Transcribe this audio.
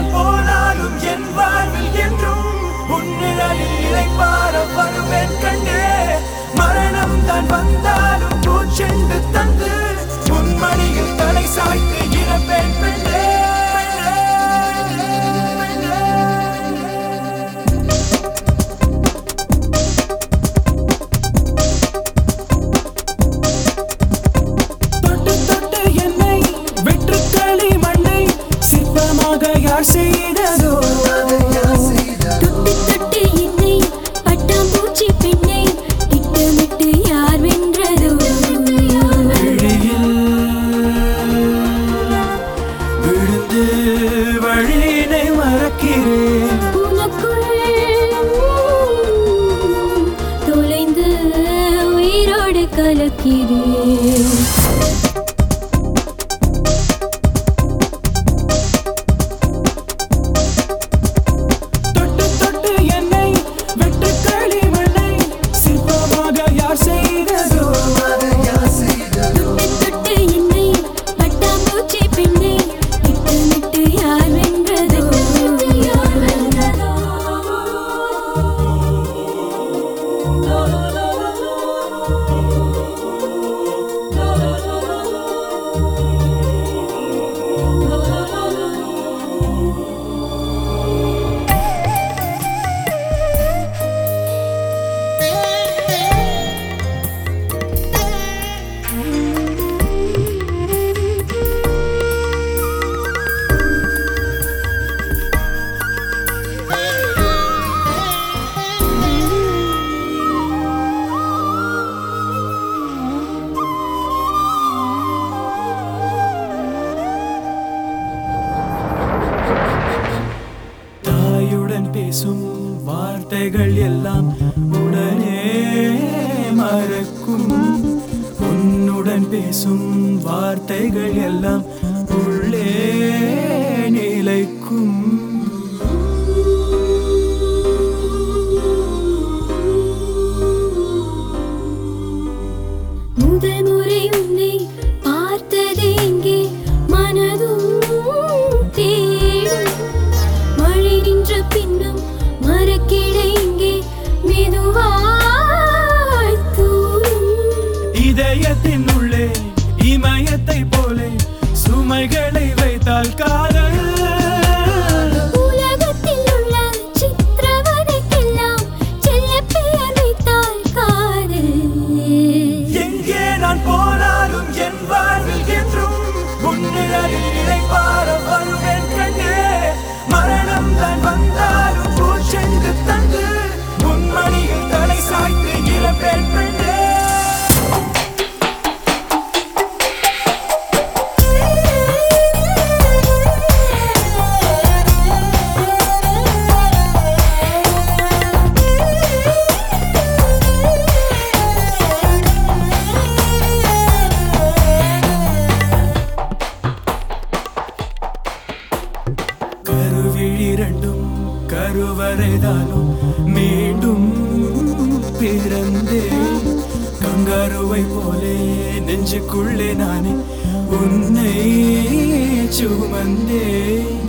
நான் போனாலும் என் வாழ்வில் என்றும் உன்னிழலில் இளைப்பார வருவேன் கண்டே மரணம் தான் வந்தாலும் பூச்செண்டு தந்து உன்மணியில் தலை சாய்த்து இறப்பேன் பெண்ணே தொட்டு தொட்டு என்னை வெற்று களி மண்ணை சிற்பமாக யார் செய்ததோ தொட்டு தொட்டு என்னை பட்டாம்பூச்சி பெண்ணை திட்டமிட்டு யார் வென்றதோ விழியில் விழுந்து வழியினை மறக்கிறேன் உனக்குள் தொலைந்து உயிரோடு கலக்கிறேன் தொட்டு தொட்டு என்னை வெற்று களி மண்ணை சிற்பமாக யார் செய்ததோ தொட்டு தொட்டு என்னை பட்டாம்பூச்சி பெண்ணை திட்டமிட்டு யார் வென்றதோ யார் வென்றதோ தாயுடன் பேசும் வார்த்தைகள் எல்லாம் உடனே மறக்கும் உன்னுடன் பேசும் வார்த்தைகள் எல்லாம் உள்ளே நிலைக்கும் முதல் முறை உன்னை பார்த்தது எங்கே மனதும் தேடும் மழை நின்ற பின்னும் மரக்கிட இங்கே மெதுவாய் தூரும் இதயத்தின் உள்ளே இமயத்தை போலே சுமைகளை வைத்தால் காதல் உலகத்தில் உள்ள சித்திரவதைக்கெல்லாம் செல்லப் பெயர் வைத்தால் காதல் எங்கே நான் போனாலும் என் வாழ்வில் என்றும் உன்னிழலில் இளைப்பார வருவேன் கண்ணே மரணம் தான் வந்தாலும் பூச்செண்டு தந்து உன்மணியில் தலை சாய்த்து இறப்பேன் பெண்ணே கருவிழிரண்டும் கருவறைதானும் மீண்டும் பிறந்தேன் கங்காருவை போலே நெஞ்சுக்குள்ளே நானே உன்னை சுமந்தேன்